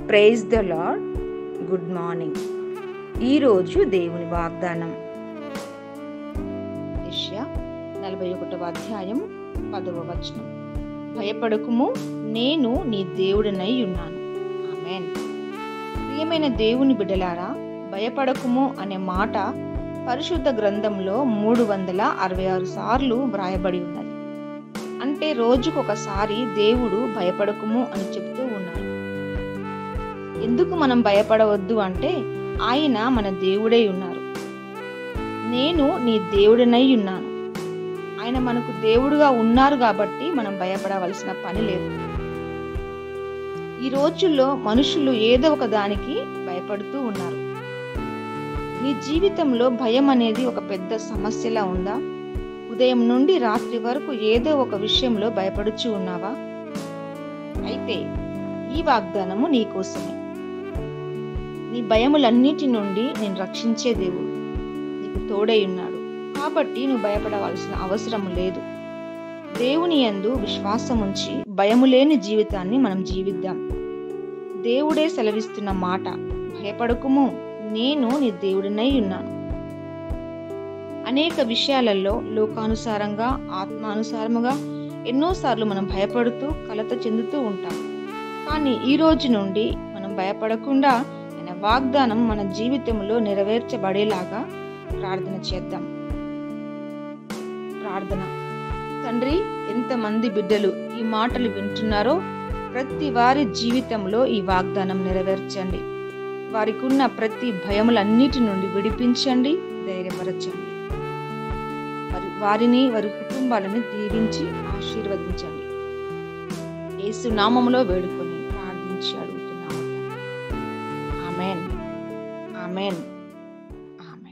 praise the lord good morning ఈరోజు దేవుని వాగ్దానం యెషయా నలభై ఒకటవ అధ్యాయం పదవ వచనం భయపడకుము నేను నీ దేవుడినై ఉన్నాను ఆమెన్ ప్రియమైన దేవుని బిడ్డలారా భయపడకుము అనే మాట పరిశుద్ధ గ్రంథంలో మూడు వందల అరవై ఆరు సార్లు వ్రాయబడి ఉన్నది అంటే రోజుకొకసారి దేవుడు భయపడకుము అని చెప్తూ ఉన్నాడు ఎందుకు మనం భయపడవద్దు అంటే ఆయన మన దేవుడై ఉన్నారు నేను నీ దేవుడినై ఉన్నాను ఆయన మనకు దేవుడుగా ఉన్నారు కాబట్టి మనం భయపడవలసిన పని లేదు ఈ రోజుల్లో మనుషులు ఏదో ఒక దానికి భయపడుతూ ఉన్నారు నీ జీవితంలో భయం అనేది ఒక పెద్ద సమస్యలా ఉందా ఉదయం నుండి రాత్రి వరకు ఏదో ఒక విషయంలో భయపడుచు ఉన్నావా అయితే ఈ వాగ్దానము నీకోసమే నీ భయములన్నిటి నుండి నేను రక్షించే దేవుడు నీకు తోడై ఉన్నాడు కాబట్టి నువ్వు భయపడవలసిన అవసరం లేదు దేవుని యందు విశ్వాసం ఉంచి భయము లేని జీవితాన్ని మనం జీవిద్దాం దేవుడే సెలవిస్తున్న మాట భయపడకుము నేను నీ దేవుడినై ఉన్నాను అనేక విషయాలలో లోకానుసారంగా ఆత్మానుసారముగా ఎన్నోసార్లు మనం భయపడుతూ కలత చెందుతూ ఉంటాం కానీ ఈ రోజు నుండి మనం భయపడకుండా ఆయన వాగ్దానం మన జీవితంలో నెరవేర్చబడేలాగా ప్రార్థన చేద్దాం ప్రార్థన తండ్రి ఎంతమంది బిడ్డలు ఈ మాటలు వింటున్నారో ప్రతి వారి జీవితంలో ఈ వాగ్దానం నెరవేర్చండి వారికి ఉన్న ప్రతి భయములన్నిటి నుండి విడిపించండి ధైర్యపరచండి వారి వారిని వారి కుటుంబాలను దీవించి ఆశీర్వదించండి యేసు నామములో వేడుకొని ప్రార్థించి అడుగుతున్నాము ఆమెన్ ఆమెన్